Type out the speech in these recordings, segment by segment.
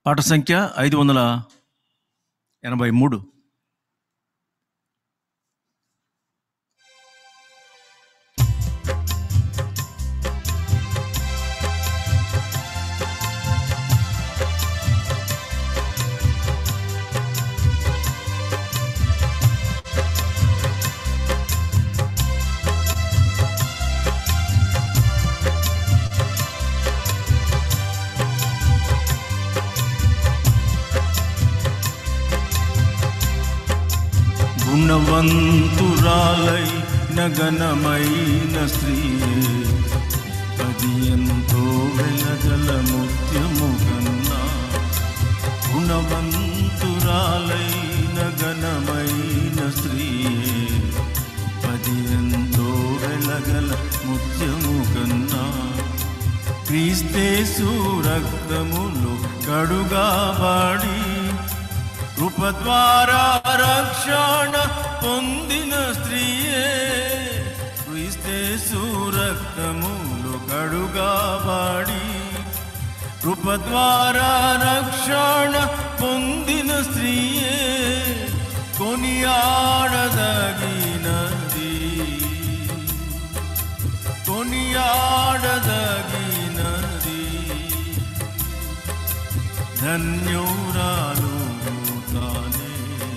పాట సంఖ్య ఐదు వందల ఎనభై మూడు గుణవంతురాలై నగనమైన స్త్రీయే అది ఎంతో వెలగల ముత్యము కన్నా గుణవంతురాలై నగనమైన స్త్రీయే అది ఎంతో వెలగల ముత్యము కన్నా క్రీస్తేసు రక్తములు కడుగాబాడి కృప ద్వారా రక్షణ పొందిన స్త్రీయే క్రీస్తేసు రక్తములు కడుగాబాడి కృప ద్వారా రక్షణ పొందిన స్త్రీయే కొనియాడదగినది కొనియాడదగినది ధన్యురాలు తానే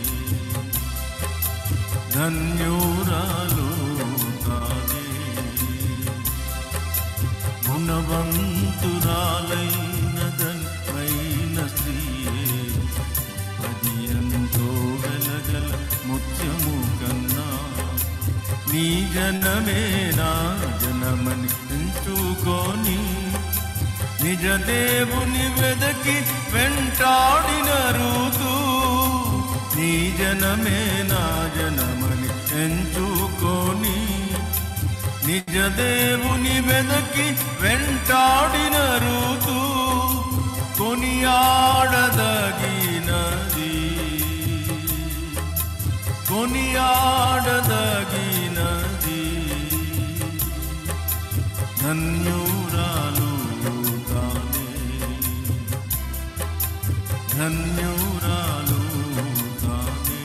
ధన్యురాలు తానే గుణవంతురాలైన ధన్మైన స్త్రీయే అది ఎంతో వెలగల ముత్యము కన్నా నీ జనమే నా జనమని ఎంచుకొని నిజ దేవుని వెదకి వెంటాడిన రూతు నీ జనమే నా జనమని ఎంచుకొని నిజ దేవుని వెదకి వెంటాడిన రూతు కొనియాడదగినది కొనియాడదగినది ధన్యురాలు తానే ధన్యురాలు తానే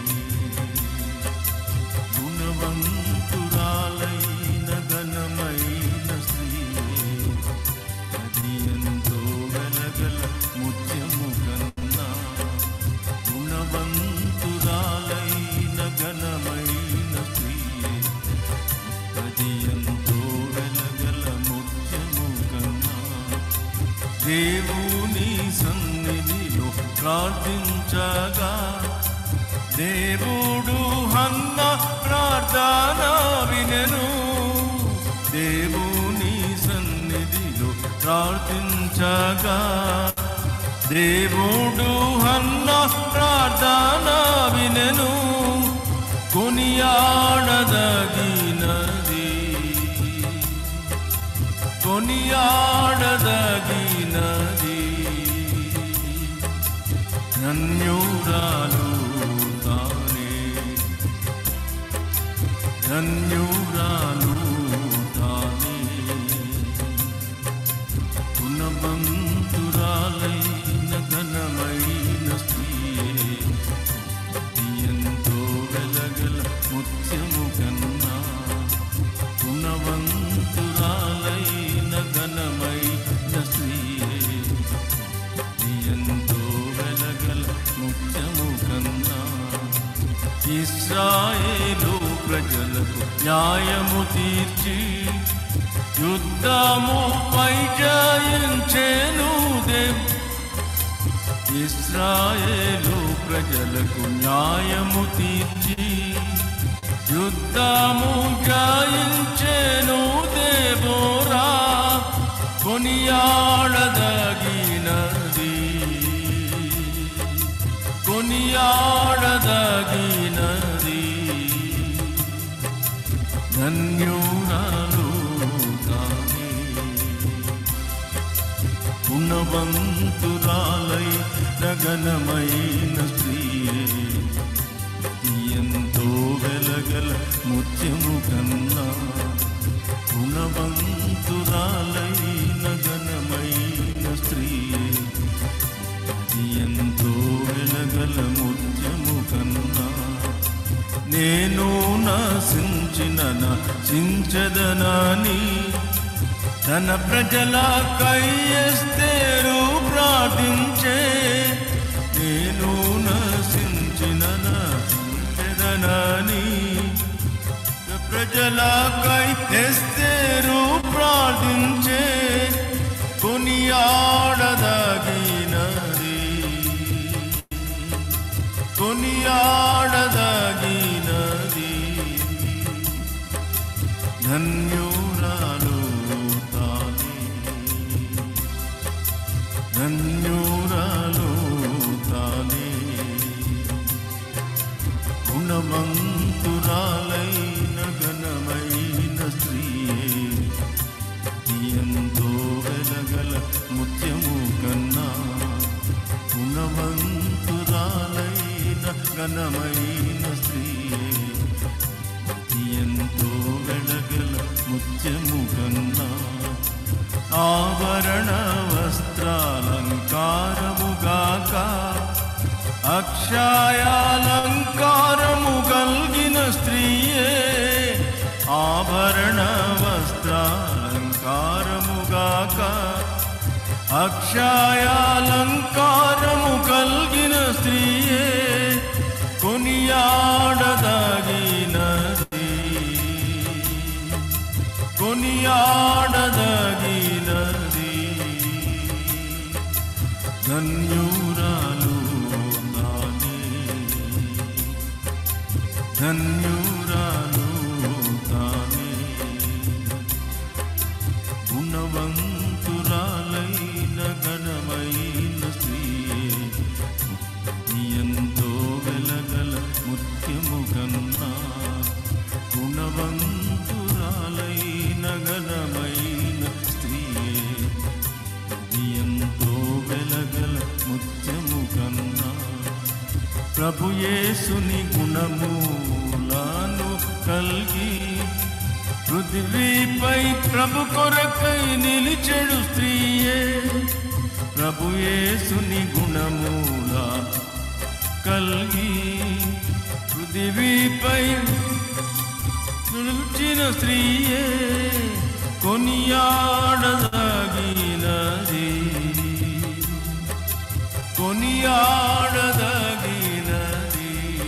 గుణవంతురాలైన ఘనమైన స్త్రీయే అది ఎంతో వెలగల ముత్యము కన్నా గుణవంతురాలైన ఘనమైన స్త్రీయే అది ఎంతో వెలగల ముత్యము కన్నా దేవుని సన్నిధిలో ప్రార్థించగా దేవుడు హన్న ప్రార్థన వినెను దేవుని సన్నిధిలో ప్రార్థించగా దేవుడు హన్న ప్రార్థన వినెను కొనియాడదగినది కొనియాడదగినది ధన్యురాలు తానే ధన్యురాలు తానే గుణవంతురాలైన ఘనమైన స్త్రీయే ఇది ఎంతో వెలగల ముత్యము కన్నా గుణవంతురాలైన ఘనమైన స్త్రీయే ఇది ఎంతో వెలగల ముత్యము కన్నా ఇస్రాయేలు ప్రజలకు న్యాయము తీర్చి యుద్ధము పై జయించేను దేవ్ ఇస్రాయేలు ప్రజలకు న్యాయము తీర్చి యుద్ధము జయించేను దేవోరా కొనియాడదగినది కొనియాడదగినది ధన్యురాలు తానే గుణవంతురాలై నగనమైన స్త్రీయే ఇది ఎంతో వెలగల ముత్యము కన్నా గుణవంతురాలైన ఘనమైన స్త్రీయే నేను నశించిన నశించదనని తన ప్రజల కయ్యస్తేరు ప్రార్థించే నేను నశించిన నశించదనని ప్రజల కైస్తేరు ప్రార్థించే కొనియాడదగినది కొనియాడదగినది ధన్యురాలు తానే ధన్యురాలు తానే గుణవంతురాలైన ఘనమైన స్త్రీయే ఎంతో వెలగల ముత్యము కన్నా గుణవంతురాలైన ఘనమైన స్త్రీయే ఎంతో వెలగల ముత్యము కన్నా ఆభరణ వస్త్రాలంకారముగాక అక్షయాలంకారము కలిగిన స్త్రీయే ఆభరణ వస్త్రాలంకారముగాక అక్షయాలంకారము కలిగిన స్త్రీయే కొనియాడదగినది కొనియాడదగినది ధన్యురాలు నానే ధన్యురాలు తానే గుణవంతురాలైన ఘనమైన స్త్రీ ఎంతో వెలగల ముత్యము కన్నా గుణవంతురాలైన ఘనమైన స్త్రీ ఎంతో వెలగల ముత్యము కన్నా ప్రభు యేసుని గుణములను కలిగి పృథివీపై ప్రభు కొరకై నిలిచెడు స్త్రీయే ప్రభు యేసుని గుణముల కలిగి పృథివీపై నిలిచిన స్త్రీయే కొనియాడదగినది కొనియాడదగినది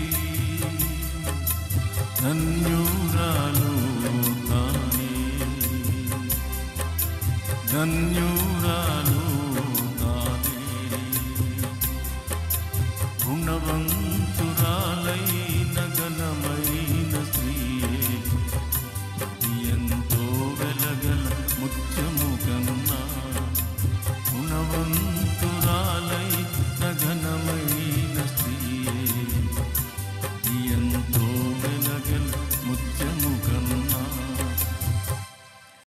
ధన్యురాలు తానే ధన్యురాలు తానే గుణవంతురాలైన ఘనమైన స్త్రీయే ఎంతో వెలగల ముత్యము కన్నా